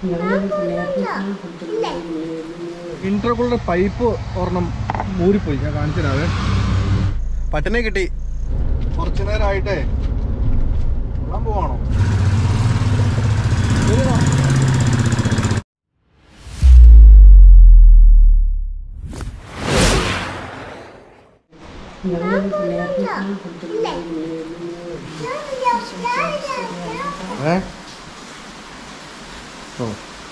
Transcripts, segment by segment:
ഇന്റർകൂളുടെ pipe ഒരെണ്ണം മൂരിപ്പോയി ഞാൻ കാണിച്ചു തരാവേ പട്ടിനെ കിട്ടി കുറച്ചു നേരമായിട്ടേ വെള്ളം പോവാണോ ശരിയെന്നാ. ഏ ഓ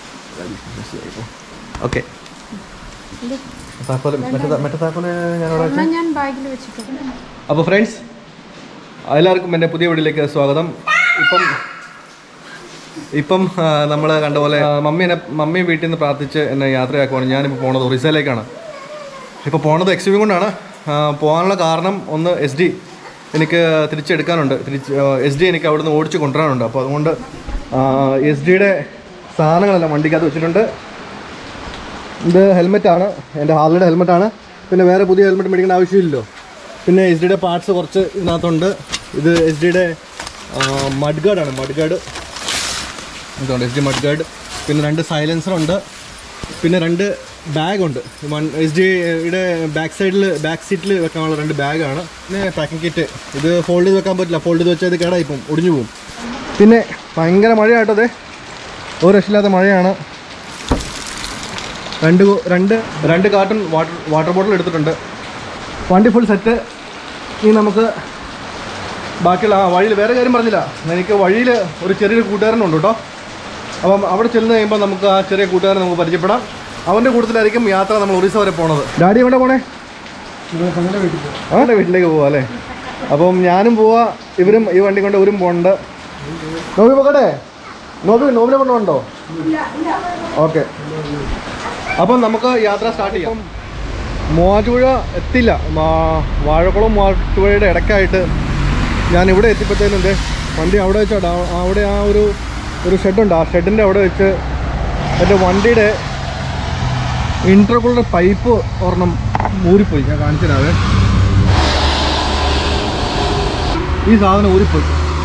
ഓക്കെ താക്കോല് മറ്റേ താ- മറ്റേ താക്കോല് ഞാൻ അവിടെ വെച്ചേ. ഞാൻ ബാഗിൽ വെച്ചിട്ടുണ്ട് അപ്പോൾ ഫ്രണ്ട്സ് എല്ലാവർക്കും എൻ്റെ പുതിയ വീഡിയോയിലേക്ക് സ്വാഗതം ഇപ്പം ഇപ്പം നമ്മൾ കണ്ട പോലെ ആ, മമ്മി എന്നെ മമ്മി വീട്ടിൽ നിന്ന് പ്രാർത്ഥിച്ച് എന്നെ യാത്രയാക്കുവാണ് ഞാനിപ്പോൾ പോണത് ഒറീസയിലേക്കാണ് ഇപ്പോൾ പോണത് എക്സ് യു കൊണ്ടാണ് ആ, പോകാനുള്ള കാരണം ഒന്ന് എസ് ഡി എനിക്ക് തിരിച്ചെടുക്കാനുണ്ട് തിരിച്ച് എസ് ഡി എനിക്ക് അവിടുന്ന് ഓടിച്ച് കൊണ്ടുവരാനുണ്ട് അപ്പോൾ അതുകൊണ്ട് എസ് ഡിയുടെ സാധനങ്ങളെല്ലാം വണ്ടിക്കകത്ത് വെച്ചിട്ടുണ്ട് ഇത് ഹെൽമെറ്റാണ് എൻ്റെ ഹാർലിയുടെ ഹെൽമെറ്റാണ് പിന്നെ വേറെ പുതിയ ഹെൽമെറ്റ് മേടിക്കേണ്ട ആവശ്യമില്ലല്ലോ പിന്നെ എസ് ഡിയുടെ പാർട്സ് കുറച്ച് ഇതിനകത്തുണ്ട് ഇത് എസ് ഡിയുടെ മഡ് ഗാർഡാണ് മഡ് ഗാർഡ് ഇതുണ്ട് എസ് ഡി മഡ് ഗാർഡ് പിന്നെ രണ്ട് സൈലൻസറുണ്ട് പിന്നെ രണ്ട് ബാഗുണ്ട് വൺ എസ് ഡിയുടെ ബാക്ക് സൈഡിൽ ബാക്ക് സീറ്റിൽ വെക്കാനുള്ള രണ്ട് ബാഗാണ് പിന്നെ പാക്കിംഗ് കിറ്റ് ഇത് ഫോൾഡ് ചെയ്ത് വെക്കാൻ പറ്റില്ല ഫോൾഡ് ചെയ്ത് വെച്ചാൽ ഇത് കേടായി പോകും ഒടിഞ്ഞു പോകും പിന്നെ ഭയങ്കര മഴയാട്ടോ അതെ ഒരു രക്ഷയില്ലാത്ത മഴയാണ് രണ്ട് കു- രണ്ട് രണ്ട് കാർട്ടൺ വാട്ടർ വാട്ടർ ബോട്ടിൽ എടുത്തിട്ടുണ്ട് വണ്ടി ഫുൾ സെറ്റ് ഇനി നമുക്ക് ബാക്കിയുള്ള ആ വഴിയിൽ വേറെ കാര്യം പറഞ്ഞില്ല എനിക്ക് വഴിയിൽ ഒരു ചെറിയൊരു കൂട്ടുകാരനുണ്ട് കേട്ടോ അപ്പം അവിടെ ചെന്ന് കഴിയുമ്പോൾ നമുക്ക് ആ ചെറിയ കൂട്ടുകാരനെ നമുക്ക് പരിചയപ്പെടാം അവൻ്റെ കൂട്ടത്തിലായിരിക്കും യാത്ര നമ്മൾ ഒറീസ വരെ പോണത് ഡാഡി എവിടെ പോണേ അവൻ്റെ വീട്ടിലേക്ക് പോവാ അല്ലേ അപ്പം ഞാനും പോവാ ഇവരും ഈ വണ്ടി കൊണ്ട് ഇവരും പോകണ്ട് നോബി പോകട്ടെ നോബി നോബിനെ കൊണ്ടുണ്ടോ ഓക്കെ അപ്പം നമുക്ക് യാത്ര സ്റ്റാർട്ട് ചെയ്യാം മൂവാറ്റുപുഴ എത്തില്ല മാ- വാഴക്കുളം മൂവാറ്റുപുഴയുടെ ഇടയ്ക്കായിട്ട് ഞാൻ ഇവിടെ എത്തിയപ്പോഴത്തേനും ദേ വണ്ടി അവിടെ വെച്ചാണ് അവിടെ ആ ഒരു ഒരു ഷെഡുണ്ട് ആ ഷെഡിൻ്റെ അവിടെ വെച്ച് എൻ്റെ വണ്ടിയുടെ ഇൻട്രകൂളുടെ പൈപ്പ് ഒരെണ്ണം ഊരിപ്പോയി ഞാൻ കാണിച്ചു തരാവേ ഈ സാധനം ഊരിപ്പോയി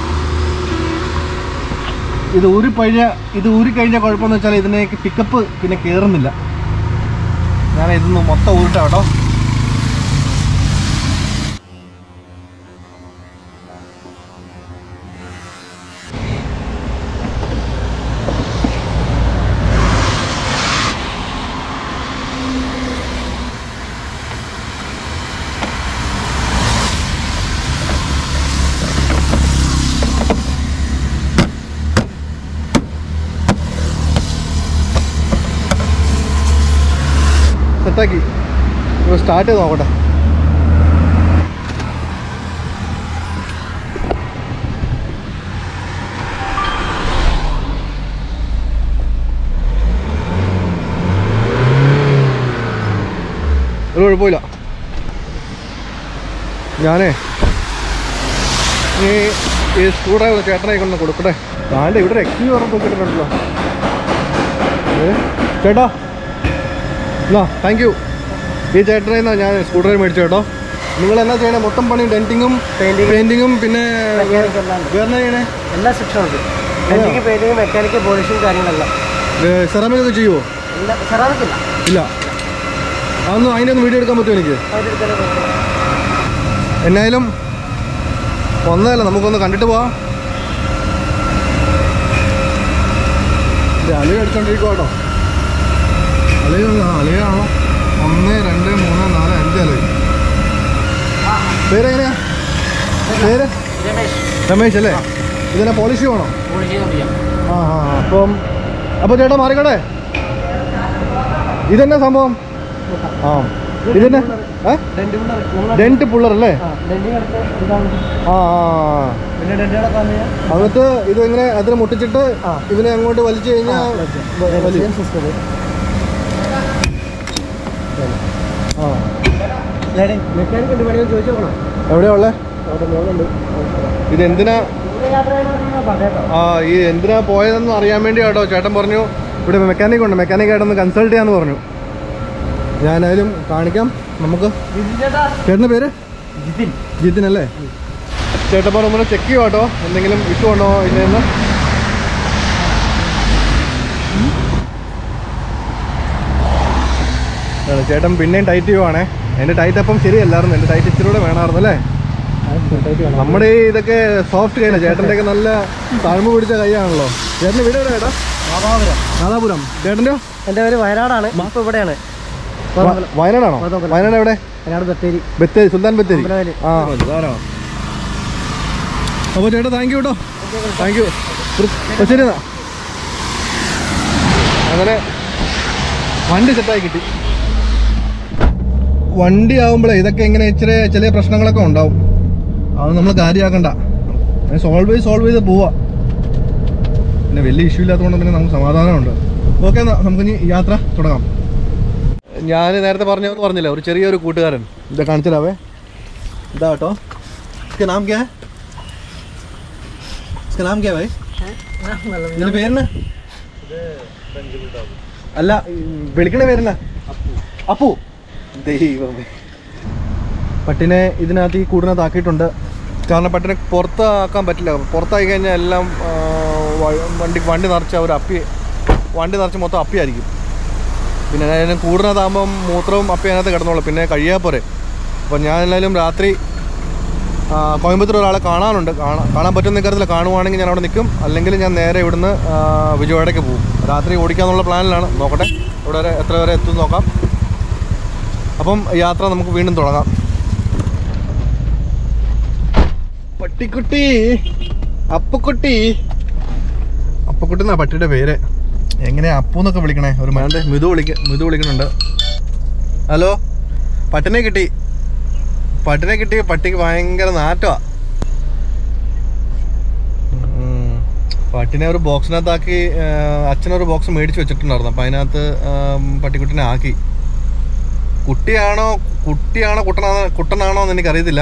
ഇത് ഊരിക്കഴിഞ്ഞ ഇത് ഊരിക്കഴിഞ്ഞ കുഴപ്പമെന്ന് വെച്ചാൽ ഇതിനേക്ക് പിക്കപ്പ് പിന്നെ കയറുന്നില്ല ഞാൻ ഇതൊന്ന് മൊത്തം ഊരിട്ടാ കേട്ടോ സെറ്റാക്കി സ്റ്റാർട്ട് ചെയ്ത് നോക്കട്ടെ ഒരു കുഴപ്പമില്ല ഞാനേ ഈ ഈ സ്ക്രൂ ഡ്രൈവർ ചേട്ടനെ കൊണ്ട് കൊടുക്കട്ടെ താണ്ട് ഇവിടെ എക്സ്യൂ പറഞ്ഞ് നോക്കിയിട്ടുണ്ടല്ലോ ഏ ചേട്ടാ എന്നാ താങ്ക് യു ഈ ചേട്ടനെ നിന്നാ ഞാൻ സ്ക്രൂ ഡ്രൈവർ മേടിച്ചു കേട്ടോ നിങ്ങൾ എന്നാ ചെയ്യണേ മൊത്തം പണി ഡെൻറ്റിങ്ങും പെയിന്റിങ്ങും പിന്നെ മെക്കാനിക് എല്ലാം ഉണ്ട് വേറെ എന്നാ ചെയ്യണേ എല്ലാ സെക്ഷനും ഉണ്ട് എനിക്ക് പെയിന്റിങ് മെക്കാനിക് പോളിഷിങ് കാര്യങ്ങളെല്ലാം സെറാമിക് ഒക്കെ ചെയ്യുമോ എല്ലാ സെറാമിക് ഇല്ല ഇല്ല അതൊന്നും അതിൻ്റെ ഒന്ന് വീഡിയോ എടുക്കാൻ പറ്റുമോ എനിക്ക് അവരെടുത്താലും കുഴപ്പമില്ല. എന്നായാലും ഒന്നല്ല നമുക്കൊന്ന് കണ്ടിട്ട് പോവാം അലി അടിച്ചോണ്ടിരിക്കുക കേട്ടോ അലി അലിയാണോ ഒന്ന് രണ്ട് മൂന്ന് നാല് അഞ്ച് അലി പേരെങ്ങനെയാ പേര് രമേശ് രമേശ് അല്ലേ ഇതിനെ പോളിഷ് വേണോ പോളിഷ് ചെയ്തോണ്ടിരിക്കാം ആ ആ അപ്പം അപ്പോൾ ചേട്ടാ മാറിക്കോട്ടെ ഇതെന്നാ സംഭവം ആ ഇതെന്നെ ഏ ഡെന്റ് പിള്ളർ നമ്മൾ ഡെൻറ്റ് പുള്ളർ അല്ലേ ആ ഡെന്റിങ് അടുത്ത് ഇതാണ് ആ ആ പിന്നെ ഡെന്റുകളൊക്കെ വന്നു കഴിഞ്ഞാൽ എന്നിട്ട് ഇതിങ്ങനെ അതിനെ മുട്ടിച്ചിട്ട് ആ. ഇവനെ അങ്ങോട്ട് വലിച്ചു കഴിഞ്ഞാൽ വലിയ സിസ്റ്റം ആ മെക്കാനിക് ഉണ്ട് വേണമെങ്കിൽ ചോദിച്ചു നോക്കണം എവിടെയാ ഉള്ളേ അവിടെ മോളുണ്ട് ഇത് എന്തിനാ യാത്ര ചെയ്യണമെന്ന് പറഞ്ഞേട്ടോ ആ ഈ എന്തിനാ പോയതെന്ന് അറിയാൻ വേണ്ടി കേട്ടോ ചേട്ടൻ പറഞ്ഞു ഇവിടെ മെക്കാനിക് ഉണ്ട് മെക്കാനിക് ആയിട്ടൊന്ന് കൺസൾട്ട് ചെയ്യാന്ന് പറഞ്ഞു ഞാനായാലും കാണിക്കാം നമുക്ക് ചേട്ടാ ചേട്ടൻ്റെ പേര് ജിതിൻ ജിതിൻ അല്ലേ ചേട്ടപ്പോൾ നമ്മൾ ചെക്ക് ചെയ്യുക കേട്ടോ എന്തെങ്കിലും ഇഷ്യൂ ഉണ്ടോ ഇല്ലെന്ന് ആണ്. ചേട്ടൻ പിന്നെയും ടൈറ്റ് ചെയ്യുവാണേ എൻ്റെ ടൈറ്റ് അപ്പം ശരിയല്ലായിരുന്നു എൻ്റെ ടൈറ്റ് ഇച്ചിരി കൂടെ വേണമായിരുന്നു അല്ലേ നമ്മുടെ ഈ ഇതൊക്കെ സോഫ്റ്റ് കൈയല്ല ചേട്ടൻ്റെ ഒക്കെ നല്ല തഴമ്പ് പിടിച്ച കൈയാണല്ലോ ചേട്ടൻ്റെ വീട് എവിടെ ചേട്ടാ നാദാപുരം ചേട്ടൻ്റെയോ എൻ്റെ പേര് വയനാടാണ് ഇപ്പൊ ഇവിടെയാണ് വ- വയനാടാണോ കോതമംഗലം. വയനാട് എവിടെ വയനാട് ബത്തേരി ബത്തേരി സുൽത്താൻ ബത്തേരി അമ്പലവയല്. ആ അപ്പോൾ ചേട്ടാ താങ്ക് യു കേട്ടോ താങ്ക് യു ശരി എന്നാ അങ്ങനെ വണ്ടി സെറ്റായി കിട്ടി വണ്ടി ആവുമ്പോഴേ ഇതൊക്കെ ഇങ്ങനെ ഇച്ചിരി ചില പ്രശ്നങ്ങളൊക്കെ ഉണ്ടാവും അത് നമ്മൾ കാര്യമാക്കണ്ട സോൾവ് ചെയ്ത് സോൾവ് ചെയ്ത് പോവാ പിന്നെ വലിയ ഇഷ്യൂ ഇല്ലാത്തതുകൊണ്ട് പിന്നെ നമുക്ക് സമാധാനമുണ്ട് ഓക്കെ എന്നാ നമുക്ക് ഇനി യാത്ര തുടങ്ങാം ഞാൻ നേരത്തെ പറഞ്ഞു പറഞ്ഞില്ല ഒരു ചെറിയൊരു കൂട്ടുകാരൻ ഇത് കാണിച്ചിട്ടാവേ ഇതാ കേട്ടോ इसका नाम क्या है इसका नाम क्या है भाई ഇതിന്റെ പേരെന്നാ അല്ല വിളിക്കണ പേരെന്നാ അപ്പു ദൈവമേ പട്ടിനെ ഇതിനകത്ത് ഈ കൂടിനകത്ത് ആക്കിയിട്ടുണ്ട് കാരണം പട്ടിനെ പുറത്താക്കാൻ പറ്റില്ല പുറത്താക്കി കഴിഞ്ഞാൽ എല്ലാം ആ, വ- വണ്ടി വണ്ടി നിറച്ച് അവർ അപ്പി വണ്ടി നിറച്ച് മൊത്തം അപ്പിയായിരിക്കും പിന്നെ അതിന് കൂടിനകത്താകുമ്പം മൂത്രവും അപ്പി അതിനകത്ത് കിടന്നോളൂ പിന്നെ കഴിയാൽ പോരെ അപ്പോൾ ഞാൻ എന്തായാലും രാത്രി ആ, കോയമ്പത്തൂർ ഒരാളെ കാണാനുണ്ട് കാണാൻ കാണാൻ പറ്റുന്ന കാര്യത്തിൽ കാണുവാണെങ്കിൽ ഞാൻ അവിടെ നിൽക്കും അല്ലെങ്കിൽ ഞാൻ നേരെ ഇവിടുന്ന് ആ, വിജയവാഡയ്ക്ക് പോകും രാത്രി ഓടിക്കാന്നുള്ള പ്ലാനിലാണ് നോക്കട്ടെ ഇവിടെ വരെ എത്ര വരെ എത്തും നോക്കാം അപ്പം യാത്ര നമുക്ക് വീണ്ടും തുടങ്ങാം പട്ടിക്കുട്ടി അപ്പക്കുട്ടി അപ്പക്കുട്ടി എന്നാ പട്ടിയുടെ പേര് എങ്ങനെയാ അപ്പു എന്നൊക്കെ വിളിക്കണേ ഒരു വേണ്ടേ മിതു വിളിക്ക മിതു വിളിക്കുന്നുണ്ട് ഹലോ പട്ടിനെ കിട്ടി പട്ടിനെ കിട്ടി പട്ടിക്ക് ഭയങ്കര നാറ്റമാ ഉം. പട്ടിനെ ഒരു ബോക്സിനകത്താക്കി ആ, അച്ഛനൊരു ബോക്സ് മേടിച്ച് വെച്ചിട്ടുണ്ടായിരുന്നു അപ്പം അതിനകത്ത് ആം, പട്ടിക്കുട്ടിനെ ആക്കി കുട്ടിയാണോ കുട്ടിയാണോ കുട്ടനാണോ കുട്ടനാണോ എന്ന് എനിക്കറിയത്തില്ല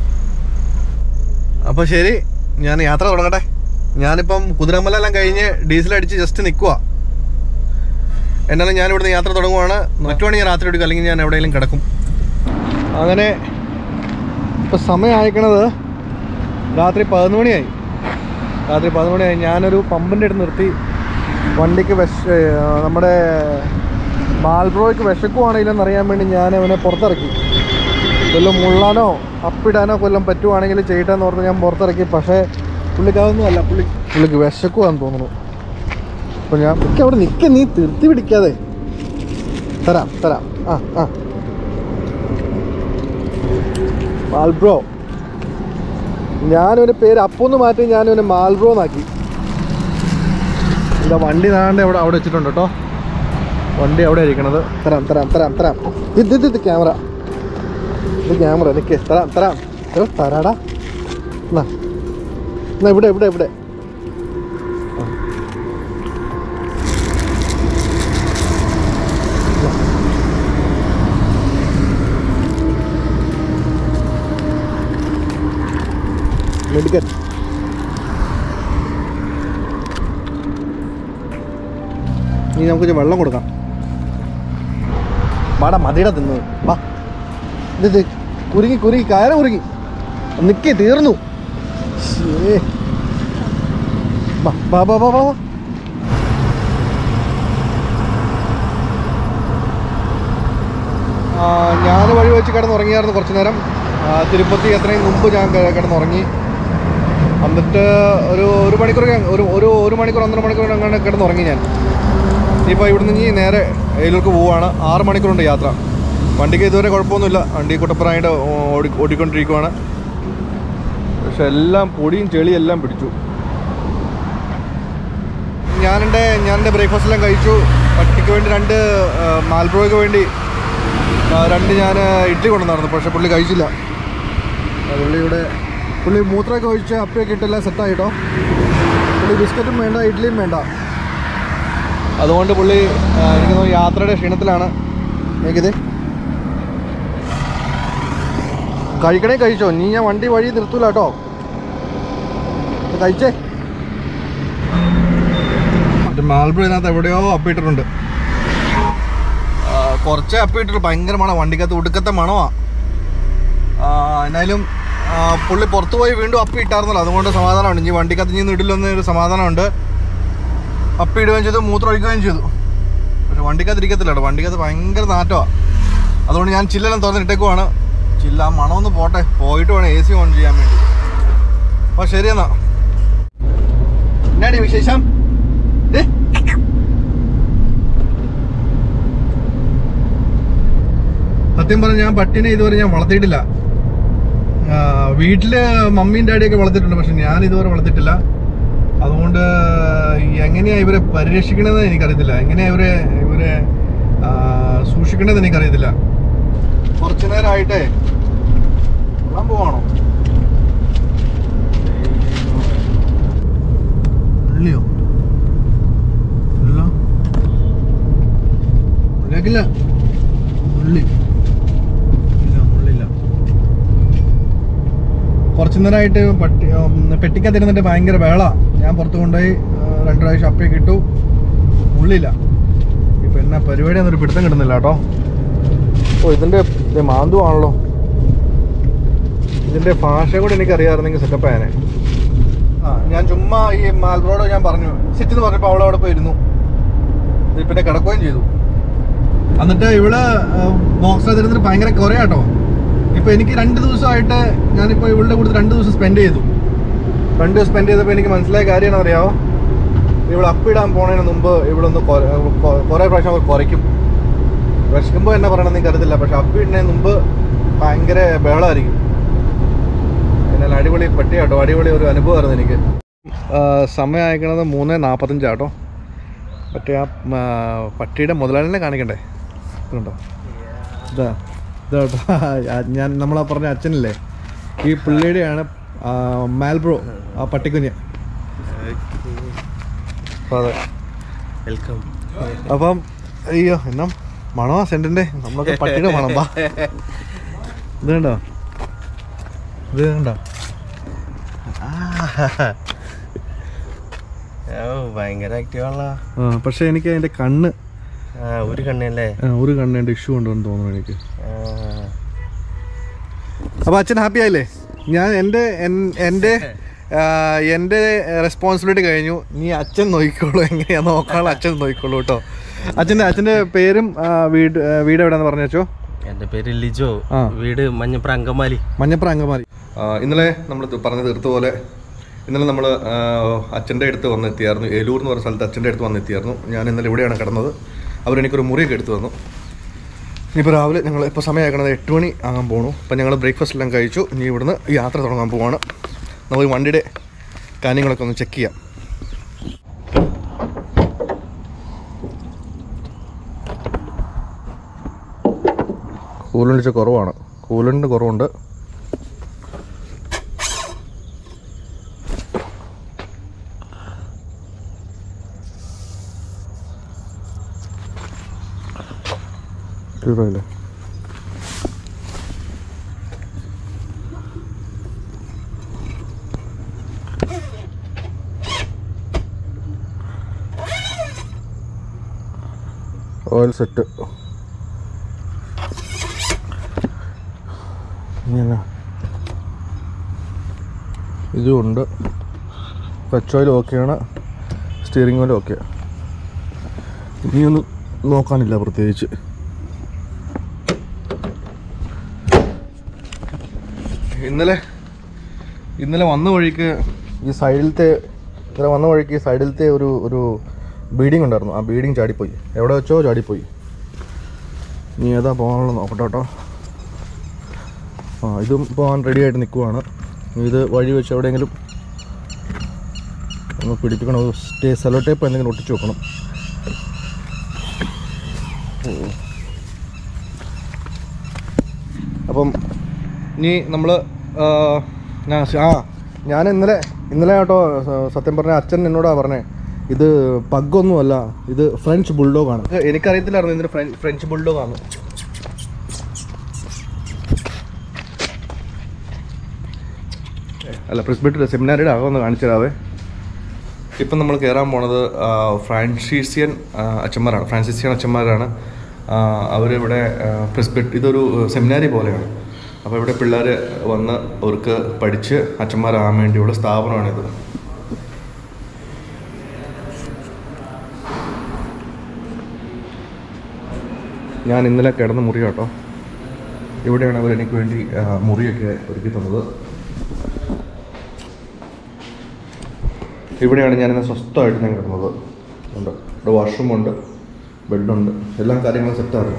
അപ്പോൾ ശരി ഞാൻ യാത്ര തുടങ്ങട്ടെ ഞാനിപ്പം കുതിരമല എല്ലാം കഴിഞ്ഞ് ഡീസൽ അടിച്ച് ജസ്റ്റ് നിൽക്കുക എന്നാലും ഞാൻ ഇവിടുന്ന് യാത്ര തുടങ്ങുവാണ് മറ്റുവാണെങ്കിൽ ഞാൻ രാത്രി എടുക്കും അല്ലെങ്കിൽ ഞാൻ എവിടെയെങ്കിലും കിടക്കും അങ്ങനെ ഇപ്പം സമയം അയക്കണത് രാത്രി പതിനൊന്ന് മണിയായി രാത്രി പതിനൊന്ന് മണിയായി ഞാനൊരു പമ്പിൻ്റെ അടുത്ത് നിർത്തി വണ്ടിക്ക് വിഷ ആ, നമ്മുടെ മാൽബ്രോയ്ക്ക് വിശക്കുവാണെങ്കിലെന്ന് അറിയാൻ വേണ്ടി ഞാൻ അവനെ പുറത്തിറക്കി കൊല്ലം മുള്ളാനോ അപ്പിടാനോ കൊല്ലം പറ്റുവാണെങ്കിൽ ചെയ്യട്ടെന്ന് ഓർത്ത് ഞാൻ പുറത്തിറക്കി പക്ഷേ പുള്ളിക്ക് അതൊന്നും അല്ല പുള്ളി പുള്ളിക്ക് വിശക്കുവാന്ന് തോന്നുന്നു അപ്പോൾ ഞാൻ നിൽക്ക അവിടെ നിൽക്ക നീ നിർത്തി പിടിക്കാതെ തരാം തരാം ആ ആ മാൽബ്രോ ഞാനവൻ്റെ പേര് അപ്പൊന്ന് മാറ്റി ഞാനവനെ മാൽബ്രോ എന്നാക്കി എന്താ വണ്ടി നാണ്ട് അവിടെ അവിടെ വെച്ചിട്ടുണ്ട് കേട്ടോ വണ്ടി അവിടെ ഇരിക്കണത് തരാം തരാം തരാം തരാം ഇത് ഇത് ഇത് ക്യാമറ ഇത് ക്യാമറ നിൽക്ക് തരാം തരാം ഏ, തരാടാ എന്നാ എന്നാ ഇവിടെ ഇവിടെ ഇവിടെ ആ. മെഡിക്കൽ ഇനി നമുക്ക് ഇച്ചിരി വെള്ളം കൊടുക്കാം വാടാ മതിയുടെ തിന്നത് വാ ഇത് ഇത് കുരുങ്ങി കുരുങ്ങി കയറ കുരുങ്ങി നിക്കേ തീർന്നു ശ്ശേ. വാ വാ വാ വാ വാ വാ. ആ, ഞാൻ വഴി വെച്ച് കിടന്നുറങ്ങിയായിരുന്നു കുറച്ച് നേരം ആ, തിരുപ്പതി എത്രയും മുമ്പ് ഞാൻ ക- കിടന്നുറങ്ങി എന്നിട്ട് ഒരു ഒരു മണിക്കൂർ ഞാൻ- ഒരു ഒരു ഒരു മണിക്കൂർ ഒന്നര മണിക്കൂർ അങ്ങനെ കിടന്നുറങ്ങി ഞാൻ ഇനിയിപ്പോൾ ഇവിടുന്ന് ഇനി നേരെ ഏലൂർക്ക് പോവുകയാണ് ആറ് മണിക്കൂറുണ്ട് യാത്ര വണ്ടിക്ക് ഇതുവരെ കുഴപ്പമൊന്നുമില്ല വണ്ടി കുട്ടപ്പനായിട്ട് ഓടി ഓടിക്കൊണ്ടിരിക്കുവാണ് പക്ഷെ എല്ലാം പൊടിയും ചെളിയും എല്ലാം പിടിച്ചു ഞാനെൻ്റെ ഞാൻ എൻ്റെ ബ്രേക്ക്ഫാസ്റ്റ് എല്ലാം കഴിച്ചു പട്ടിക്ക് വേണ്ടി രണ്ട് ആ, മാൽബ്രോയ്ക്ക് വേണ്ടി ആ, രണ്ട് ഞാൻ ഇഡ്ഡലി കൊണ്ടുവന്നായിരുന്നു പക്ഷെ പുള്ളി കഴിച്ചില്ല ആ, പുള്ളി ഇവിടെ പുള്ളി മൂത്രമൊക്കെ ഒഴിച്ച് അപ്പയൊക്കെ ഇട്ടെല്ലാം സെറ്റായിട്ടോ പുള്ളി ബിസ്ക്കറ്റും വേണ്ട ഇഡ്ഡലിയും വേണ്ട അതുകൊണ്ട് പുള്ളി ആ, എനിക്ക് തോന്നുന്നു യാത്രയുടെ ക്ഷീണത്തിലാണ് എനിക്കിത് കഴിക്കണേ കഴിച്ചോ നീ ഞാൻ വണ്ടി വഴി നിർത്തൂല കേട്ടോ ഇത് കഴിച്ചേ മാൽബ്രോ ഇതിനകത്ത് എവിടെയോ അപ്പിട്ടിട്ടുണ്ട് ആ, കുറച്ചേ അപ്പിട്ടിട്ട് ഭയങ്കര മണം വണ്ടിക്കകത്ത് ഒടുക്കത്തെ മണമാ ആ, എന്നാലും ആ, പുള്ളി പുറത്ത് പോയി വീണ്ടും അപ്പി ഇട്ടായിരുന്നല്ലോ അതുകൊണ്ട് സമാധാനമുണ്ട് ഇനി വണ്ടിക്കകത്ത് ഇനി ഇടില്ലെന്ന് ഒരു സമാധാനമുണ്ട് അപ്പി ഇടുകയും ചെയ്തു മൂത്രം ഒഴിക്കുകയും ചെയ്തു പക്ഷെ വണ്ടിക്കകത്ത് ഇരിക്കത്തില്ല കേട്ടോ വണ്ടിക്കകത്ത് ഭയങ്കര നാറ്റമാണ് അതുകൊണ്ട് ഞാൻ ചില്ലെല്ലാം തുറന്നിട്ടേക്കുവാണ് ചില്ല ആ മണമൊന്ന് പോട്ടെ പോയിട്ട് വേണം എ സി ഓൺ ചെയ്യാൻ വേണ്ടി അപ്പോൾ ശരി എന്നാ എന്നാടി വിശേഷം ദേ. സത്യം പറഞ്ഞ ഞാൻ പട്ടിനെ ഇതുവരെ ഞാൻ വളർത്തിയിട്ടില്ല ആ, വീട്ടില് മമ്മിയും ഡാഡിയൊക്കെ വളർത്തിയിട്ടുണ്ട് പക്ഷെ ഞാൻ ഇതുവരെ വളർത്തിയിട്ടില്ല അതുകൊണ്ട് എങ്ങനെയാ ഇവരെ പരിരക്ഷിക്കണമെന്ന് എനിക്കറിയത്തില്ല എങ്ങനെയാ ഇവരെ ഇവരെ ആ, സൂക്ഷിക്കണമെന്ന് എനിക്കറിയത്തില്ല കുറച്ചു നേരമായിട്ടേ വെള്ളം പോവാണോ ഉള്ളിയോ ഇല്ല ഉള്ളിലേക്കില്ല ഉള്ളി ഇല്ല ഉള്ളില്ല കുറച്ചു നേരമായിട്ട് പട്ടി ഉം, പെട്ടിക്കകത്തിരുന്നിട്ട് ഭയങ്കര വേള ഞാൻ പുറത്ത് കൊണ്ടുപോയി ആ, രണ്ട് പ്രാവശ്യം അപ്പയൊക്കെ ഇട്ടു ഉള്ളില്ല ഇപ്പൊ എന്നാ പരിപാടി എന്നൊരു പിടുത്തം കിട്ടുന്നില്ല കേട്ടോ ഓ ഇതിന്റെ ഇത് മാന്തു ആണല്ലോ ഇതിന്റെ ഭാഷ കൂടെ എനിക്ക് അറിയാമായിരുന്നെങ്കിൽ സെറ്റപ്പ് ആയനെ ആ ഞാൻ ചുമ്മാ ഈ മാൽബ്രോഡ് ഞാൻ പറഞ്ഞു സിറ്റ് എന്ന് പറഞ്ഞപ്പോൾ അവളെ അവിടെ പോയി ഇരുന്നു ഇത് പിന്നെ കിടക്കുകയും ചെയ്തു എന്നിട്ട് ഇവിടെ ബോക്സ് തരുന്നിട്ട് ഭയങ്കര കുറയാട്ടോ ഇപ്പൊ എനിക്ക് രണ്ട് ദിവസമായിട്ട് ഞാനിപ്പോ ഇവളുടെ കൂടെ രണ്ട് ദിവസം സ്പെൻഡ് ചെയ്തു രണ്ട് ദിവസം സ്പെൻഡ് ചെയ്തപ്പോൾ എനിക്ക് മനസ്സിലായ കാര്യം എന്താ അറിയാവോ ഇവിടെ അപ്പിടാൻ പോണതിന് മുമ്പ് ഇവിടെ ഒന്ന് കുറെ പ്രാവശ്യം അവർ കുറയ്ക്കും വിശക്കുമ്പോൾ എന്നെ പറയണമെന്ന് എനിക്ക് അറിയത്തില്ല പക്ഷെ അപ്പിടുന്നതിന് മുമ്പ് ഭയങ്കര ബഹളമായിരിക്കും എന്നാൽ അടിപൊളി പട്ടിയാട്ടോ അടിപൊളി ഒരു അനുഭവമായിരുന്നു എനിക്ക് സമയം അയക്കണത് മൂന്ന് നാൽപ്പത്തഞ്ചാട്ടോ മറ്റേ ആ ആ, പട്ടിയുടെ മുതലാളിനെ കാണിക്കണ്ടേ ഇതുണ്ടോ ഇതാ ഇതാട്ടോ ഞാൻ നമ്മളാ പറഞ്ഞ അച്ഛനില്ലേ ഈ പുള്ളിയുടെയാണ് ആ, മാൽബ്രോ ആ പട്ടിക്കുഞ്ഞ് അപ്പൊ അതെ വെൽക്കം അപ്പം അയ്യോ എന്നാ മണമാ സെന്റിന്റെ നമ്മളൊക്കെ പട്ടിയുടെ മണം വാ ഇത് കണ്ടോ ഇത് കണ്ടോ ഭയങ്കര ആക്റ്റീവാണല്ലോ ആ പക്ഷെ എനിക്ക് അതിന്റെ കണ്ണ് ആ ഒരു കണ്ണല്ലേ ആ, ഒരു കണ്ണിന്റെ ഇഷ്യൂ ഉണ്ടെന്ന് തോന്നുന്നു എനിക്ക് അപ്പോൾ അച്ഛൻ ഹാപ്പി ആയില്ലേ ഞാൻ എൻ്റെ എൻ- എൻ്റെ ആ, എൻ്റെ റെസ്പോൺസിബിലിറ്റി കഴിഞ്ഞു നീ അച്ഛൻ നോക്കിക്കോളൂ എങ്ങനെയാ നോക്കാനുള്ള അച്ഛൻ നോക്കിക്കോളൂ കേട്ടോ അച്ഛൻ്റെ അച്ഛൻ്റെ പേരും ആ, വീട് ആ, വീട് എവിടെയാന്ന് പറഞ്ഞു വെച്ചോ എൻ്റെ പേര് ലിജോ ആ. വീട് മഞ്ഞപ്പുറ അങ്കമാലി മഞ്ഞപ്പുറം അങ്കമാലി ഇന്നലെ നമ്മൾ പറഞ്ഞു തീർത്ത പോലെ ഇന്നലെ നമ്മൾ അച്ഛൻ്റെ അടുത്ത് വന്നെത്തിയായിരുന്നു ഏലൂർ എന്ന് പറഞ്ഞ സ്ഥലത്ത് അച്ഛൻ്റെ അടുത്ത് വന്നെത്തിയായിരുന്നു ഞാൻ ഇന്നലെ ഇവിടെയാണ് കിടന്നത് അവരെനിക്കൊരു മുറിയൊക്കെ എടുത്തു തന്നു ഇനിയിപ്പോൾ രാവിലെ ഞങ്ങൾ ഇപ്പോൾ സമയം ആക്കണത് എട്ട് മണി ആകാൻ പോണു അപ്പം ഞങ്ങൾ ബ്രേക്ക്ഫാസ്റ്റ് എല്ലാം കഴിച്ചു ഇനി ഇവിടുന്ന് യാത്ര തുടങ്ങാൻ പോവാണ് നമുക്ക് വണ്ടിയുടെ കാര്യങ്ങളൊക്കെ ഒന്ന് ചെക്ക് ചെയ്യാം കൂലണ്ട് കുറവാണ് കൂലണ്ട് കുറവുണ്ട് തീർന്നില്ലേ ഓയിൽ സെറ്റ് ഇങ്ങനെ ഇതുമുണ്ട് ടച്ച് ഓയിൽ ഓക്കെയാണ് സ്റ്റിയറിംഗ് ഓയിൽ ഓക്കെ ഇനിയൊന്നും നോക്കാനില്ല പ്രത്യേകിച്ച് ഇന്നലെ ഇന്നലെ വന്ന വഴിക്ക് ഈ സൈഡിലത്തെ ഇന്നലെ വന്ന വഴിക്ക് ഈ സൈഡിലത്തെ ഒരു ഒരു ബീഡിങ് ഉണ്ടായിരുന്നു ആ ബീഡിങ് ചാടിപ്പോയി എവിടെ വെച്ചോ ചാടിപ്പോയി നീ ഏതാ പോകാനുള്ള നോക്കട്ടെ കേട്ടോ ആ ഇതും പോകാൻ റെഡി ആയിട്ട് നിൽക്കുവാണ് ഇത് വഴി വെച്ച് എവിടെയെങ്കിലും ഒന്ന് പിടിപ്പിക്കണം ഒരു സ്റ്റേ സെലോ ടേപ്പ് എന്തെങ്കിലും ഒട്ടിച്ച് വെക്കണം അപ്പം ഇനി നമ്മൾ ആ ഞാൻ ഇന്നലെ ഇന്നലെ കേട്ടോ സ- സത്യം പറഞ്ഞ അച്ഛൻ എന്നോടാ പറഞ്ഞേ ഇത് പഗ്ഗൊന്നുമല്ല ഇത് ഫ്രഞ്ച് ബുൾഡോഗ് ആണ് എനിക്കറിയത്തില്ലായിരുന്നു ഇതിന് ഫ്രഞ്ച് ഫ്രഞ്ച് ബുൾഡോഗ് ആണ് അല്ല പ്രിസ്ബിറ്റ് സെമിനാരിയുടെ അകമൊന്ന് കാണിച്ചു തരാവേ ഇപ്പം നമ്മൾ കയറാൻ പോണത് ആ, ഫ്രാൻസിസിയൻ ആ, അച്ഛന്മാരാണ് ഫ്രാൻസിസിയൻ അച്ഛന്മാരാണ് അവരിവിടെ പ്രിസ്ബിറ്റ് ഇതൊരു സെമിനാരി പോലെയാണ് അപ്പോൾ ഇവിടെ പിള്ളേർ വന്ന് അവർക്ക് പഠിച്ച് അച്ഛന്മാരാകാൻ വേണ്ടിയുള്ള സ്ഥാപനമാണിത് ഞാൻ ഇന്നലെ കിടന്ന മുറി കേട്ടോ ഇവിടെയാണ് അവർ എനിക്ക് വേണ്ടി ആ, മുറിയൊക്കെ ഒരുക്കി തന്നത് ഇവിടെയാണ് ഞാനിന്ന് സ്വസ്ഥമായിട്ട് ഞാൻ കിടന്നത് ഉണ്ട് ഇവിടെ വാഷ്റൂമുണ്ട് ബെഡുണ്ട് എല്ലാ കാര്യങ്ങളും സെറ്റാണ്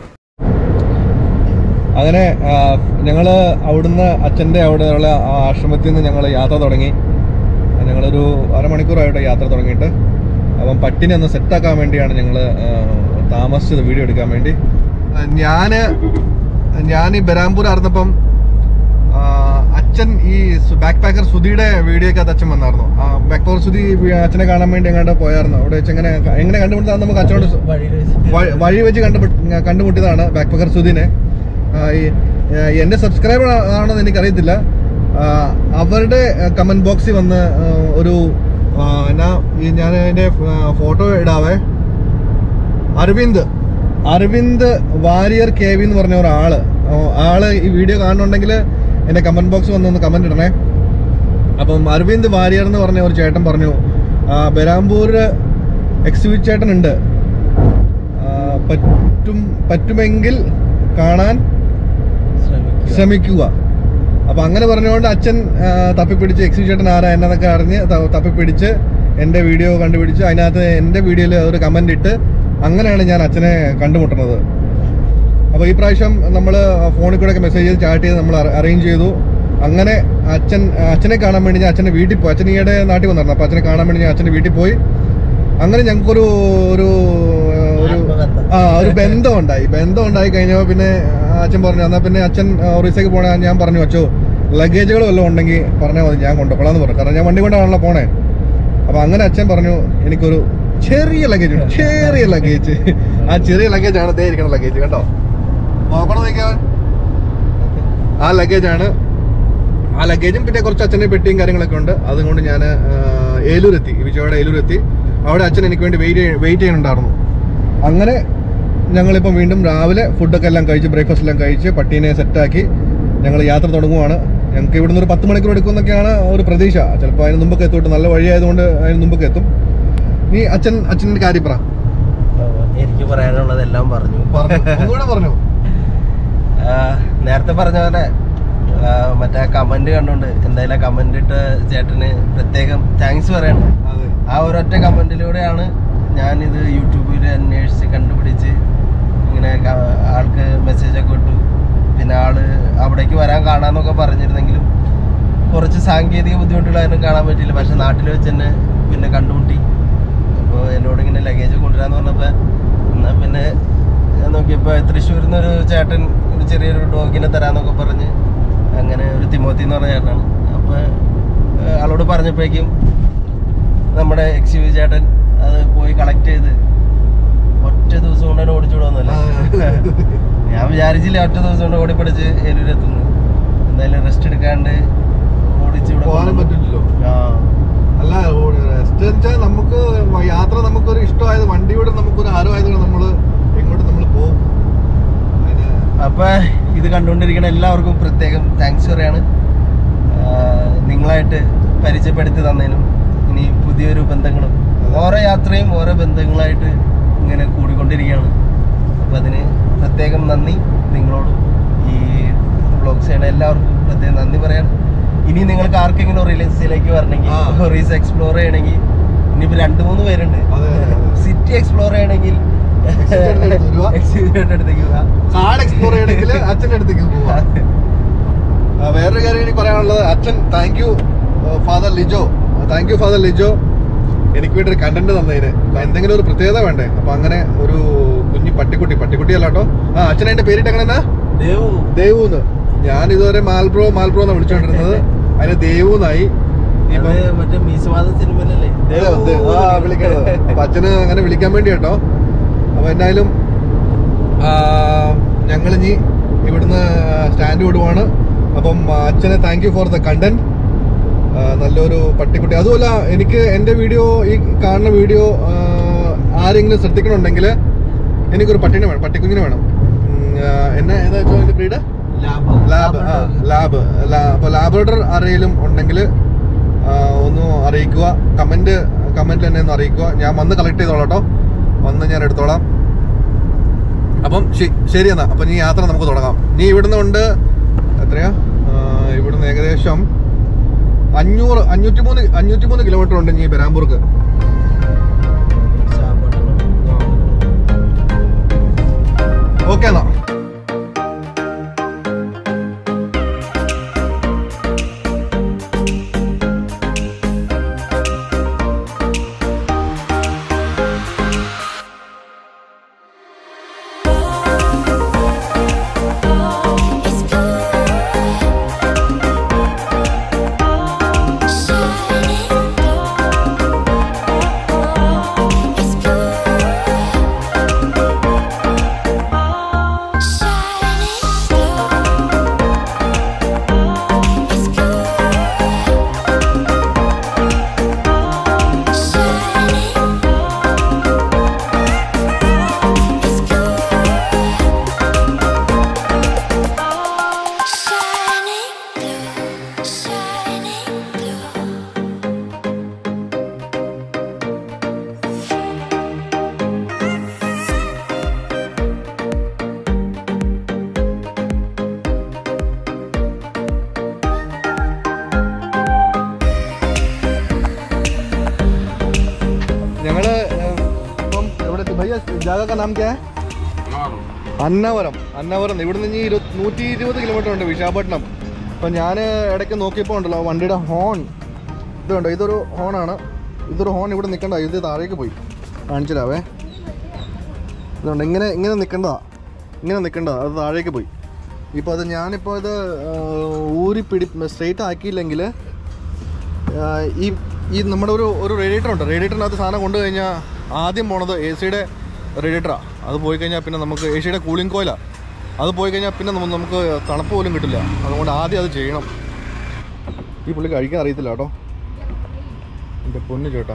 അങ്ങനെ ഞങ്ങൾ അവിടുന്ന് അച്ഛൻ്റെ അവിടെയുള്ള ആ ആശ്രമത്തിൽ നിന്ന് ഞങ്ങൾ യാത്ര തുടങ്ങി ഞങ്ങളൊരു അരമണിക്കൂറായിട്ട് യാത്ര തുടങ്ങിയിട്ട് അപ്പം പട്ടിനെ ഒന്ന് സെറ്റാക്കാൻ വേണ്ടിയാണ് ഞങ്ങൾ താമസിച്ചത് വീഡിയോ എടുക്കാൻ വേണ്ടി ഞാൻ ഞാൻ ഈ ബരാംപൂർ ആയിരുന്നപ്പം ആ, അച്ഛൻ ഈ ബാക്ക് പാക്കർ സുധിയുടെ വീഡിയോ ഒക്കെ അച്ഛൻ വന്നായിരുന്നു ആ ബാക്ക് പാക്കർ സുധി വി- അച്ഛനെ കാണാൻ വേണ്ടി എങ്ങാണ്ട് പോയായിരുന്നു അവിടെ വെച്ച് എങ്ങനെ എങ്ങനെ കണ്ടുപിടുത്താന്ന് നമുക്ക് അച്ഛനോട് സ- വഴി- വഴി വെച്ച് കണ്ടുപിടി കണ്ടുമുട്ടിയതാണ് ബാക്ക് പാക്കർ സുധീനെ ആ, ഈ ആ, എൻ്റെ സബ്സ്ക്രൈബർ ആണെന്ന് എനിക്കറിയത്തില്ല ആ, അവരുടെ കമന്റ് ബോക്സിൽ വന്ന് ആ, ഒരു ആ, എന്നാ ഈ ഞാൻ അതിൻ്റെ ഫോട്ടോ ഇടാവേ അരവിന്ദ് അരവിന്ദ് വാരിയർ കെ വി എന്ന് പറഞ്ഞ ഒരാള് ഓ, ആള് ഈ വീഡിയോ കാണുന്നുണ്ടെങ്കിൽ എൻ്റെ കമന്റ് ബോക്സ് വന്ന് ഒന്ന് കമന്റ് ഇടണേ അപ്പം അരവിന്ദ് വാരിയർ എന്ന് പറഞ്ഞ ഒരു ചേട്ടൻ പറഞ്ഞു ആ, ബരാംപൂർ എക്സിബി ചേട്ടൻ ഉണ്ട് ആ, പറ്റും പറ്റുമെങ്കിൽ കാണാൻ ശ്രമിക്കുക അപ്പൊ അങ്ങനെ പറഞ്ഞുകൊണ്ട് അച്ഛൻ ആ, തപ്പിപ്പിടിച്ച് എക്സി ചേട്ടൻ ആരാ എന്നതൊക്കെ അറിഞ്ഞ് ത- തപ്പിപ്പിടിച്ച് എൻ്റെ വീഡിയോ കണ്ടുപിടിച്ച് അതിനകത്ത് എൻ്റെ വീഡിയോയിൽ ഒരു കമന്റ് ഇട്ട് അങ്ങനെയാണ് ഞാൻ അച്ഛനെ കണ്ടുമുട്ടുന്നത് അപ്പോൾ ഈ പ്രാവശ്യം നമ്മൾ ഫോണിൽ കൂടെ ഒക്കെ മെസ്സേജ് ചെയ്ത് ചാറ്റ് ചെയ്ത് നമ്മൾ അറേഞ്ച് ചെയ്തു അങ്ങനെ അച്ഛൻ അച്ഛനെ കാണാൻ വേണ്ടി ഞാൻ അച്ഛൻ്റെ വീട്ടിൽ പോയി അച്ഛൻ ഈയിടെ നാട്ടിൽ വന്നിരുന്നു അപ്പോൾ അച്ഛനെ കാണാൻ വേണ്ടി ഞാൻ അച്ഛൻ്റെ വീട്ടിൽ പോയി അങ്ങനെ ഞങ്ങൾക്കൊരു ഒരു ഒരു ആത്മബന്ധം. ആ ഒരു ബന്ധം ഉണ്ടായി ബന്ധം ഉണ്ടായി കഴിഞ്ഞപ്പോൾ പിന്നെ അച്ഛൻ പറഞ്ഞു എന്നാൽ പിന്നെ അച്ഛൻ ഒറീസയ്ക്ക് പോണേ ഞാൻ പറഞ്ഞു അച്ഛോ ലഗേജുകൾ വല്ലതും ഉണ്ടെങ്കിൽ പറഞ്ഞാൽ മതി ഞാൻ കൊണ്ടുപോകാമെന്ന് പറഞ്ഞു കാരണം ഞാൻ വണ്ടി കൊണ്ടാണല്ലോ പോണേ അപ്പോൾ അങ്ങനെ അച്ഛൻ പറഞ്ഞു എനിക്കൊരു ചെറിയ ലഗേജ് ഉണ്ട് ചെറിയ ലഗേജ് ആ ചെറിയ ലഗേജ് ആണ് ദേ ഇരിക്കണ ലഗേജ് കണ്ടോ നോക്കണം നോക്കിയാൽ ആ ലഗേജ് ആണ് ആ ലഗേജും പിന്നെ കുറച്ച് അച്ഛൻ്റെ പെട്ടിയും കാര്യങ്ങളൊക്കെ ഉണ്ട് അതുകൊണ്ട് ഞാൻ ഏലൂരെത്തി വിജയവാഡ ഏലൂരെത്തി അവിടെ അച്ഛൻ എനിക്ക് വേണ്ടി വെയിറ്റ് വെയിറ്റ് ചെയ്യുന്നുണ്ടായിരുന്നു അങ്ങനെ ഞങ്ങളിപ്പം വീണ്ടും രാവിലെ ഫുഡൊക്കെ എല്ലാം കഴിച്ച് ബ്രേക്ക്ഫാസ്റ്റ് എല്ലാം കഴിച്ച് പട്ടീനെ സെറ്റാക്കി ഞങ്ങൾ യാത്ര തുടങ്ങുവാണ് ഞങ്ങൾക്ക് ഇവിടുന്ന് ഒരു പത്ത് മണിക്കൂർ എടുക്കുമെന്നൊക്കെയാണ് ഒരു പ്രതീക്ഷ ചിലപ്പോൾ അതിന് മുമ്പൊക്കെ എത്തും നല്ല വഴിയായതുകൊണ്ട് അതിന് മുമ്പൊക്കെ എത്തും നീ അച്ഛൻ അച്ഛൻ്റെ കാര്യം പറ എനിക്ക് പറയാനുള്ളതെല്ലാം പറഞ്ഞു പറഞ്ഞു ഒന്നുകൂടെ പറഞ്ഞു ആ, നേരത്തെ പറഞ്ഞ പോലെ ആ, മറ്റേ കമന്റ് കണ്ടുകൊണ്ട് എന്തായാലും കമന്റ് ഇട്ട ചേട്ടന് പ്രത്യേകം താങ്ക്സ് പറയണം അതെ ആ ഒരൊറ്റ കമന്റിലൂടെയാണ് ഞാനിത് യൂട്യൂബിൽ അന്വേഷിച്ച് കണ്ടുപിടിച്ച് ഇങ്ങനെ ക- ആൾക്ക് മെസ്സേജൊക്കെ ഇട്ടു പിന്നെ ആള് അവിടേക്ക് വരാൻ കാണാന്നൊക്കെ പറഞ്ഞിരുന്നെങ്കിലും കുറച്ച് സാങ്കേതിക ബുദ്ധിമുട്ടുകളായിരുന്നു കാണാൻ പറ്റിയില്ല പക്ഷെ നാട്ടിൽ വെച്ച് തന്നെ പിന്നെ കണ്ടുമുട്ടി അപ്പോൾ എന്നോട് ഇങ്ങനെ ലഗേജ് കൊണ്ടുവരാന്ന് പറഞ്ഞപ്പോൾ എന്നാൽ പിന്നെ ഞാൻ നോക്കിയപ്പോൾ തൃശ്ശൂരിൽ നിന്ന് ഒരു ചേട്ടൻ ഒരു ചെറിയൊരു ഡോഗിനെ തരാന്നൊക്കെ പറഞ്ഞ് അങ്ങനെ ഒരു തിമോത്തി എന്ന് പറഞ്ഞ ചേട്ടനാണ് അപ്പോൾ ആളോട് പറഞ്ഞപ്പോഴേക്കും നമ്മുടെ എക്സ് യു ചേട്ടൻ അത് പോയി കളക്ട് ചെയ്ത് ഒറ്റ ദിവസം കൊണ്ട് തന്നെ ഓടിച്ചുവിടുമെന്നല്ല ഞാൻ വിചാരിച്ചില്ല ഒറ്റ ദിവസം കൊണ്ട് ഓടിപ്പിടിച്ച് ഏലൂരെത്തുന്നു എന്തായാലും റെസ്റ്റ് എടുക്കാണ്ട് ഓടിച്ചിവിടെ പോകാനും പറ്റില്ലല്ലോ ആ അല്ല റെസ്റ്റ് വെച്ചാൽ നമുക്ക് യാത്ര നമുക്കൊരു ഇഷ്ടമായത് വണ്ടിയോട് നമുക്കൊരു ആരമായതുകൊണ്ട് നമ്മൾ എങ്ങോട്ട് നമ്മൾ പോകും അതിന് അപ്പൊ ഇത് കണ്ടുകൊണ്ടിരിക്കുന്ന എല്ലാവർക്കും പ്രത്യേകം താങ്ക്സ് പറയാണ് ആഹ് നിങ്ങളായിട്ട് പരിചയപ്പെടുത്തി തന്നതിനും ഇനി പുതിയൊരു ബന്ധങ്ങളും ഓരോ യാത്രയും ഓരോ ബന്ധങ്ങളായിട്ട് ഇങ്ങനെ കൂടിക്കൊണ്ടിരിക്കുകയാണ് അപ്പം അതിന് പ്രത്യേകം നന്ദി നിങ്ങളോടും ഈ വ്ളോഗ്സ് ചെയ്യണ എല്ലാവർക്കും പ്രത്യേകം നന്ദി പറയാൻ ഇനി നിങ്ങൾക്ക് ആർക്കെങ്കിലും റിലീസിലേക്ക് വരണമെങ്കിൽ ആ. റീസ് എക്സ്പ്ലോർ ചെയ്യണമെങ്കിൽ ഇനിയിപ്പോൾ രണ്ട് മൂന്ന് പേരുണ്ട് അതെ, അതെ, അതെ. സിറ്റി എക്സ്പ്ലോർ ചെയ്യണമെങ്കിൽ ചേട്ടൻ്റെ അടുത്ത് വരുവാ. എക്സിബിറ്ററിന്റെ അടുത്തേക്ക് പോവാ കാട് എക്സ്പ്ലോർ ചെയ്യണമെങ്കിൽ അച്ഛൻ്റെ അടുത്തേക്ക് പോവാം ആ, വേറൊരു കാര്യം എനിക്ക് പറയാനുള്ളത് അച്ഛൻ thank you father Lijo thank you father Lijo എനിക്ക് വേണ്ടി ഒരു കണ്ടന്റ് തന്നതിന് അപ്പൊ എന്തെങ്കിലും ഒരു പ്രത്യേകത വേണ്ടേ അപ്പൊ അങ്ങനെ ഒരു കുഞ്ഞി പട്ടിക്കുട്ടി പട്ടിക്കുട്ടി അല്ല കേട്ടോ ആ അച്ഛൻ അതിന്റെ പേരിട്ട് അങ്ങനെ എന്നാ ദേവു ദേവൂന്ന് ഞാൻ ഇതുവരെ മാൽബ്രോ മാൽബ്രോ എന്നാണ് വിളിച്ചോണ്ടിരുന്നത് അതിന് ദേവൂന്നായി ഇനിയിപ്പം അത് മറ്റേ മീശവാദ സിനിമയിലല്ലേ അതെ, അതെ. ആ, വിളിക്കണത്. അപ്പൊ അച്ഛന് അങ്ങനെ വിളിക്കാൻ വേണ്ടി കേട്ടോ അപ്പൊ എന്തായാലും ഞങ്ങൾ ഇനി ഇവിടുന്ന് സ്റ്റാൻഡ് വിടുവാണ് അപ്പം അച്ഛനെ thank you for the content നല്ലൊരു പട്ടിക്കുട്ടി അതുമല്ല എനിക്ക് എൻ്റെ വീഡിയോ ഈ കാണുന്ന വീഡിയോ ആരെങ്കിലും ശ്രദ്ധിക്കണമെങ്കിൽ എനിക്കൊരു പട്ടിനെ വേണം പട്ടിക്കുഞ്ഞിനെ വേണം ഉം, ആ, എന്നെ ഏതാ വെച്ചോ എൻ്റെ ബ്രീഡ് ലാബ് ആ ലാബ് അപ്പോൾ ലാബറേറ്റർ ആരെങ്കിലും ഉണ്ടെങ്കിൽ ഒന്ന് അറിയിക്കുക കമന്റ് കമന്റിൽ എന്നെ ഒന്ന് അറിയിക്കുക ഞാൻ വന്ന് കളക്ട് ചെയ്തോളാം കേട്ടോ വന്ന് ഞാൻ എടുത്തോളാം അപ്പം ശ- ശരി എന്നാ അപ്പം നീ യാത്ര നമുക്ക് തുടങ്ങാം നീ ഇവിടുന്ന് കൊണ്ട് എത്രയാ ആ, ഇവിടുന്ന് ഏകദേശം അഞ്ഞൂറ് അഞ്ഞൂറ്റി മൂന്ന് അഞ്ഞൂറ്റി മൂന്ന് കിലോമീറ്റർ ഉണ്ട് നീ ബരാമ്പൂർക്ക് ഓക്കെ എന്നാ It's good, shining It's good, shining It's good, shining It's good. Shining blue, shining blue. ഞങ്ങള് ഏഹ്, ഇപ്പം എവിടെ എത്തി? ഭയ്യ ജാഗ കാ നാം ക്യാ ഹൈ? അന്നവരം അന്നവരം ഇവിടുന്ന് ഇനി ഇരുപത് നൂറ്റി ഇരുപത് കിലോമീറ്റർ ഉണ്ട് വിശാഖപട്ടണം അപ്പം ഞാൻ ഇടയ്ക്ക് നോക്കിയപ്പോൾ ഉണ്ടല്ലോ വണ്ടിയുടെ ഹോൺ ഇതുണ്ടോ ഇതൊരു ഹോണാണ് ഇതൊരു ഹോൺ ഇവിടെ നിൽക്കണ്ട ഇത് താഴേക്ക് പോയി കാണിച്ചിടാവേ ഇതുണ്ട് ഇങ്ങനെ ഇങ്ങനെ നിൽക്കേണ്ടതാ ഇങ്ങനെ നിൽക്കേണ്ടതാ അത് താഴേക്ക് പോയി ഇപ്പോൾ അത് ഞാനിപ്പോൾ ഇത് ആ, ഊരി പിടി സ്ട്രെയിറ്റ് ആക്കിയില്ലെങ്കിൽ ആ, ഈ ഈ നമ്മുടെ ഒരു ഒരു റേഡിയേറ്റർ ഉണ്ട് റേഡിയേറ്ററിനകത്ത് സാധനം കൊണ്ടു കഴിഞ്ഞാൽ ആദ്യം പോണത് എ സിയുടെ റേഡിയേറ്ററാണ് അത് പോയി കഴിഞ്ഞാൽ പിന്നെ നമുക്ക് എ സിയുടെ കൂളിംഗ് കോയിലാണ് അത് പോയി കഴിഞ്ഞാൽ പിന്നെ നമ്മ- നമുക്ക് തണുപ്പ് പോലും കിട്ടില്ല അതുകൊണ്ട് ആദ്യം അത് ചെയ്യണം ഈ പുള്ളി കഴിക്കാൻ അറിയത്തില്ല കേട്ടോ എൻ്റെ പൊന്ന് ചേട്ടാ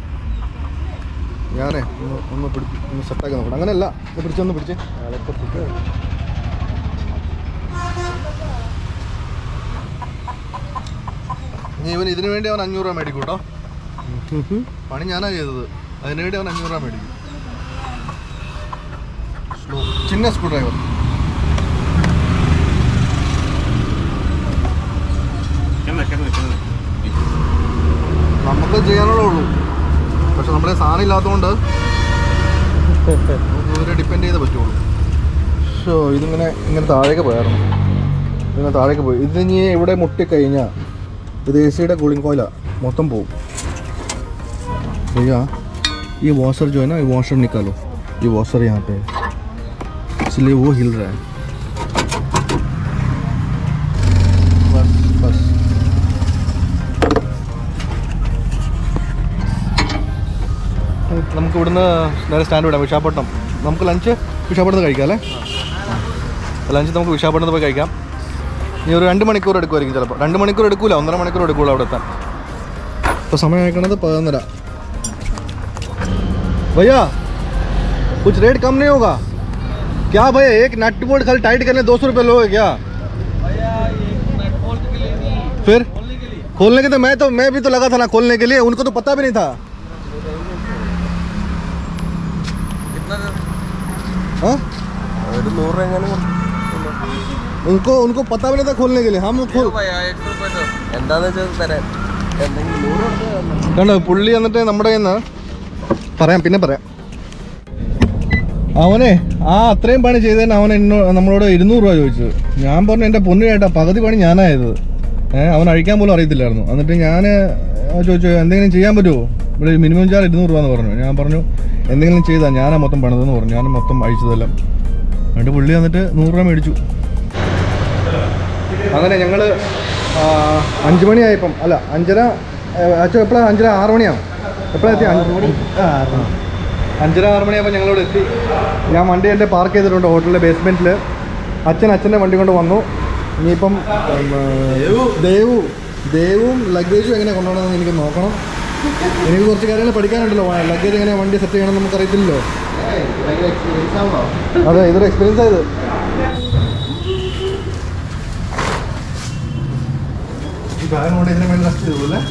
ഞാനേ ഒന്ന് ഒന്ന് പിടി ഒന്ന് സെറ്റാക്കി നോക്കണം അങ്ങനെയല്ല ഇത് പിടിച്ചൊന്ന് പിടിച്ച് അതൊക്കെ പിടിച്ച് ഇനി ഇവൻ ഇതിനു വേണ്ടി അവൻ അഞ്ഞൂറ് രൂപ മേടിക്കും കേട്ടോ പണി ഞാനാ ചെയ്തത് അതിനു വേണ്ടി അവൻ അഞ്ഞൂറ് രൂപ മേടിക്കും സ്ലോ ചിന്ന സ്ക്രൂ ഡ്രൈവർ നമുക്ക് ചെയ്യാനുള്ളേ ഉള്ളൂ പക്ഷെ നമ്മുടെ സാധനം ഇല്ലാത്തതുകൊണ്ട് നമുക്ക് ഇവരെ ഡിപ്പെൻഡ് ചെയ്ത് പറ്റുള്ളൂ ഷോ ഇതിങ്ങനെ ഇങ്ങനെ താഴേക്ക് പോയായിരുന്നു ഇങ്ങനെ താഴേക്ക് പോയി ഇത് ഇനി ഇവിടെ മുട്ടിക്കഴിഞ്ഞാൽ ഇത് എ സിയുടെ കൂളിംഗ് കോയിലാണ് മൊത്തം പോവും भैया ये वॉशर जो है ना ये वॉशर निकालो ये वॉशर यहाँ पे है इसलिए वो हिल रहा है बस बस നമുക്ക് ഇവിടുന്ന് നേരെ സ്റ്റാൻഡ് വിടാം വിശാഖപട്ടണം നമുക്ക് ലഞ്ച് വിശാഖപട്ടണത്ത് കഴിക്കാം അല്ലേ ലഞ്ച് നമുക്ക് വിശാഖപട്ടണത്ത് പോയി കഴിക്കാം ഇനി ഒരു രണ്ട് മണിക്കൂർ എടുക്കുമായിരിക്കും ചിലപ്പോൾ രണ്ട് മണിക്കൂർ എടുക്കൂല ഒന്നര മണിക്കൂർ എടുക്കൂല അവിടെ എത്താൻ ഇപ്പോൾ സമയം അയക്കണത് പതിനൊന്നര भैया कुछ रेट कम नहीं होगा क्या भैया एक नट बोल्ट खाली टाइट करने दो सौ रुपये लोगे क्या फिर खोलने के तो मैं तो मैं भी तो लगा था ना खोलने के लिए उनको तो पता भी नहीं था हाँ? ഒരു നൂറ് രൂപ എങ്ങനെ उनको उनको पता भी नहीं था खोलने के लिए हम खोल എന്താന്ന് വെച്ചാൽ തരാൻ എന്തെങ്കിലും നൂറ് കൊടുത്ത് തരണം. കണ്ടോ പുള്ളി എന്നിട്ട് നമ്മുടെ കയ്യിൽ നിന്ന് പറയാം പിന്നെ പറയാം അവനെ ആ അത്രയും പണി ചെയ്തതിന് അവൻ എന്നോ നമ്മളോട് ഇരുന്നൂറ് രൂപ ചോദിച്ചത് ഞാൻ പറഞ്ഞു എൻ്റെ പൊന്നു ചേട്ടാ പകുതി പണി ഞാനായത് ഏഹ് അവൻ അഴിക്കാൻ പോലും അറിയത്തില്ലായിരുന്നു എന്നിട്ട് ഞാൻ ചോദിച്ചു എന്തെങ്കിലും ചെയ്യാൻ പറ്റുമോ ഇവിടെ മിനിമം ചാർജ് ഇരുന്നൂറ് രൂപ എന്ന് പറഞ്ഞു ഞാൻ പറഞ്ഞു എന്തെങ്കിലും ചെയ്താൽ ഞാനാ മൊത്തം പണിതെന്ന് പറഞ്ഞു ഞാൻ മൊത്തം അഴിച്ചതെല്ലാം എന്നിട്ട് പുള്ളി വന്നിട്ട് നൂറ് രൂപ മേടിച്ചു അങ്ങനെ ഞങ്ങൾ അഞ്ച് മണിയായപ്പം അല്ല അഞ്ചര അച്ഛൻ എപ്പോഴാണ് അഞ്ചര ആറ് മണിയാവും എപ്പോഴാണ് എത്തി അഞ്ച് മണി അഞ്ചര ആറ് മണിയായപ്പോൾ ഞങ്ങളിവിടെ എത്തി ഞാൻ വണ്ടി എൻ്റെ പാർക്ക് ചെയ്തിട്ടുണ്ട് ഹോട്ടലിൻ്റെ ബേസ്മെൻറ്റിൽ അച്ഛൻ അച്ഛൻ്റെ വണ്ടി കൊണ്ട് വന്നു ഇനിയിപ്പം ഉം, ദേവു ദേവും ലഗേജും എങ്ങനെ കൊണ്ടുപോകണമെന്ന് എനിക്ക് നോക്കണം എനിക്ക് കുറച്ച് കാര്യങ്ങൾ പഠിക്കാനുണ്ടല്ലോ ലഗേജ് എങ്ങനെ വണ്ടി സെറ്റ് ചെയ്യണമെന്ന് നമുക്കറിയത്തില്ലല്ലോ അതെ ഇതൊരു എക്സ്പീരിയൻസ് ആയത് ഈ ബാഗ് കൊണ്ട് ഇതിനെ വേണ്ടി റെസ്റ്റ് ചെയ്തു അല്ലേ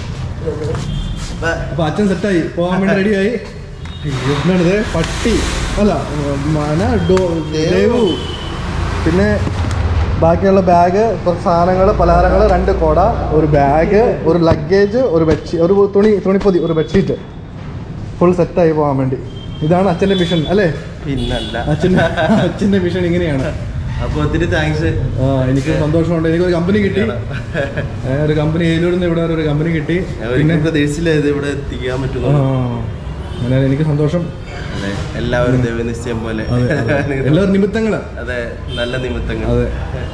അപ്പൊ അച്ഛൻ സെറ്റായി പോകാൻ വേണ്ടി റെഡിയായി എന്താണിത് പട്ടി അല്ല മന ഡോ- ദേവു പിന്നെ ബാക്കിയുള്ള ബാഗ് കുറച്ച് സാധനങ്ങൾ പലഹാരങ്ങൾ രണ്ട് കൊട ഒരു ബാഗ് ഒരു ലഗേജ് ഒരു ബെഡ്ഷീറ്റ് ഒരു തുണി തുണിപ്പൊതി ഒരു ബെഡ്ഷീറ്റ് ഫുൾ സെറ്റായി പോകാൻ വേണ്ടി ഇതാണ് അച്ഛൻ്റെ മിഷൻ അല്ലേ പിന്നല്ല അച്ഛൻ്റെ അച്ഛൻ്റെ മിഷൻ ഇങ്ങനെയാണ് അപ്പൊ ഒത്തിരി താങ്ക്സ് ആ എനിക്ക് സന്തോഷമുണ്ട് എനിക്കൊരു കമ്പനി കിട്ടി ഏ, ഒരു കമ്പനി ഏലൂരിൽ നിന്ന് ഇവിടെ വരെ ഒരു കമ്പനി കിട്ടി പിന്നെ ഒരിക്കലും പ്രതീക്ഷിച്ചില്ല ഇത് ഇവിടെ എത്തിക്കാൻ ആ പറ്റുന്നു അങ്ങനെ എനിക്ക് സന്തോഷം അതെ എല്ലാവരും ദൈവനിശ്ചയം പോലെ അതെ അതെ. എല്ലാവരും നിമിത്തങ്ങള് അതെ നല്ല നിമിത്തങ്ങൾ അതെ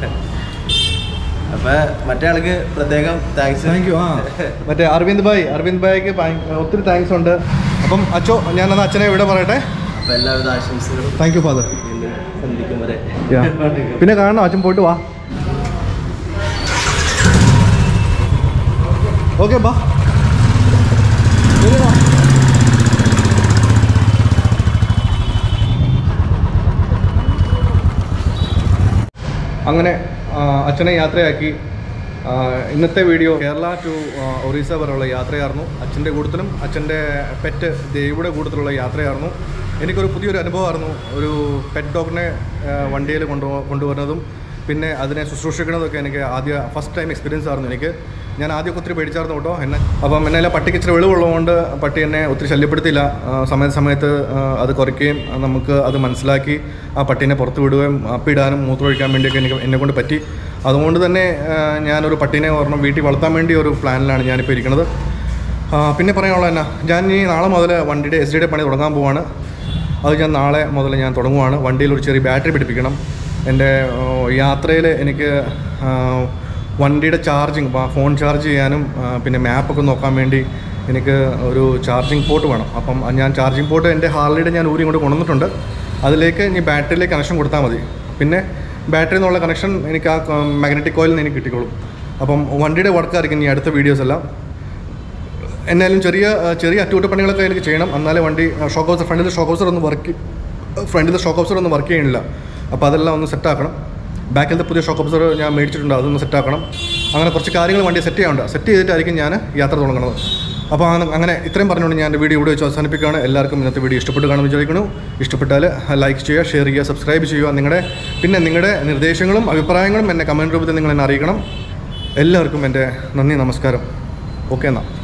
അപ്പൊ മറ്റേ ആൾക്ക് പ്രത്യേകം താങ്ക്സ് താങ്ക് യു ആ മറ്റേ അരവിന്ദ് ഭായ് അരവിന്ദ് ഭായിക്ക് ഭയ- ഒത്തിരി താങ്ക്സ് ഉണ്ട് അപ്പം അച്ചോ ഞാനെന്നാ അച്ഛനെ ഇവിടെ പറയട്ടെ അപ്പൊ എല്ലാവിധ ആശംസകളും താങ്ക് യു ഫാദർ ഇന്ന് സന്ധിക്കും വരെ പിന്നെ കാണണം അച്ഛൻ പോയിട്ട് വാ ഓക്കെ ബാ ശരി, വാ. അങ്ങനെ ആ, അച്ഛനെ യാത്രയാക്കി ആ, ഇന്നത്തെ വീഡിയോ കേരള ടു ആ, ഒറീസ വരെയുള്ള യാത്രയായിരുന്നു അച്ഛൻ്റെ കൂട്ടത്തിലും അച്ഛൻ്റെ പെറ്റ് ദേവിയുടെ കൂട്ടത്തിലുള്ള യാത്രയായിരുന്നു എനിക്കൊരു പുതിയൊരു അനുഭവമായിരുന്നു ഒരു പെറ്റ് ഡോഗിനെ വണ്ടിയിൽ കൊണ്ടു കൊണ്ടുവരുന്നതും പിന്നെ അതിനെ ശുശ്രൂഷിക്കുന്നതൊക്കെ എനിക്ക് ആദ്യ ഫസ്റ്റ് ടൈം എക്സ്പീരിയൻസ് ആയിരുന്നു എനിക്ക് ഞാൻ ആദ്യമൊക്കെ ഒത്തിരി പേടിച്ചായിരുന്നു കേട്ടോ എന്നെ അപ്പം എന്നെ പട്ടിക്ക് ഇച്ചിരി വെളിവുള്ളതുകൊണ്ട് പട്ടി എന്നെ ഒത്തിരി ശല്യപ്പെടുത്തില്ല ആ, സമയ സമയത്ത് ആ, അത് കുറയ്ക്കുകയും ആ, നമുക്ക് അത് മനസ്സിലാക്കി ആ പട്ടീനെ പുറത്ത് വിടുകയും അപ്പിടാനും മൂത്രമൊഴിക്കാൻ വേണ്ടിയൊക്കെ എനിക്ക് എന്നെ കൊണ്ട് പറ്റി അതുകൊണ്ട് തന്നെ ആ, ഞാനൊരു പട്ടീനെ ഒരെണ്ണം വീട്ടിൽ വളർത്താൻ വേണ്ടി ഒരു പ്ലാനിലാണ് ഞാനിപ്പോൾ ഇരിക്കുന്നത് ആ, പിന്നെ പറയാനുള്ള എന്നാ ഞാൻ ഈ നാളെ മുതൽ വണ്ടിയുടെ എസ് ഡിയുടെ പണി തുടങ്ങാൻ പോവാണ് അത് ഞാൻ നാളെ മുതൽ ഞാൻ തുടങ്ങുവാണ് വണ്ടിയിൽ ഒരു ചെറിയ ബാറ്ററി പിടിപ്പിക്കണം എൻ്റെ യാത്രയിൽ എനിക്ക് ആ, വണ്ടിയുടെ ചാർജിങ് ഫോൺ ചാർജ് ചെയ്യാനും ആ, പിന്നെ മാപ്പൊക്കെ നോക്കാൻ വേണ്ടി എനിക്ക് ഒരു ചാർജിങ് പോർട്ട് വേണം അപ്പം ഞാൻ ചാർജിങ് പോർട്ട് എൻ്റെ ഹാർലിയുടെ ഞാൻ ഊരി ഇങ്ങോട്ട് കൊണ്ടുവന്നിട്ടുണ്ട് അതിലേക്ക് ഇനി ബാറ്ററിയിലേക്ക് കണക്ഷൻ കൊടുത്താൽ മതി പിന്നെ ബാറ്ററി എന്നുള്ള കണക്ഷൻ എനിക്ക് ആ മാഗ്നറ്റിക് കോയിലിൽ നിന്ന് എനിക്ക് കിട്ടിക്കോളും അപ്പം വണ്ടിയുടെ വർക്കായിരിക്കും ഇനി അടുത്ത വീഡിയോസ് എല്ലാം എന്നാലും ചെറിയ ആ, ചെറിയ അറ്റകുറ്റപ്പണികളൊക്കെ എനിക്ക് ചെയ്യണം എന്നാലേ വണ്ടി ഷോക്ക് ഹൗസർ ഫ്രണ്ടിൽ ഷോക്ക് ഹൗസർ ഒന്ന് വർക്ക് ഫ്രണ്ടിൽ ഷോക്ക് ഹൗസർ ഒന്നും വർക്ക് ചെയ്യണില്ല അപ്പോൾ അതെല്ലാം ഒന്ന് സെറ്റാക്കണം ബാക്കിലത്തെ പുതിയ ഷോക്ക് ഹൗസർ ഞാൻ മേടിച്ചിട്ടുണ്ട് അതൊന്ന് സെറ്റാക്കണം അങ്ങനെ കുറച്ച് കാര്യങ്ങൾ വണ്ടി സെറ്റ് ചെയ്യാനുണ്ട് സെറ്റ് ചെയ്തിട്ടായിരിക്കും ഞാൻ യാത്ര തുടങ്ങുന്നത് അപ്പോൾ അങ്ങനെ- അങ്ങനെ ഇത്രയും പറഞ്ഞുകൊണ്ട് ഞാൻ എൻ്റെ വീഡിയോ ഇവിടെ വെച്ച് അവസാനിപ്പിക്കുകയാണ് എല്ലാവർക്കും ഇന്നത്തെ വീഡിയോ ഇഷ്ടപ്പെട്ട് കാണുമെന്ന് വിചാരിക്കുന്നു ഇഷ്ടപ്പെട്ടാൽ ലൈക്ക് ചെയ്യുക ഷെയർ ചെയ്യുക സബ്സ്ക്രൈബ് ചെയ്യുക നിങ്ങളുടെ പിന്നെ നിങ്ങളുടെ നിർദ്ദേശങ്ങളും അഭിപ്രായങ്ങളും എന്നെ കമൻറ്റ് രൂപത്തിൽ നിങ്ങൾ എന്നെ അറിയിക്കണം എല്ലാവർക്കും എൻ്റെ നന്ദി നമസ്കാരം ഓക്കെ എന്നാൽ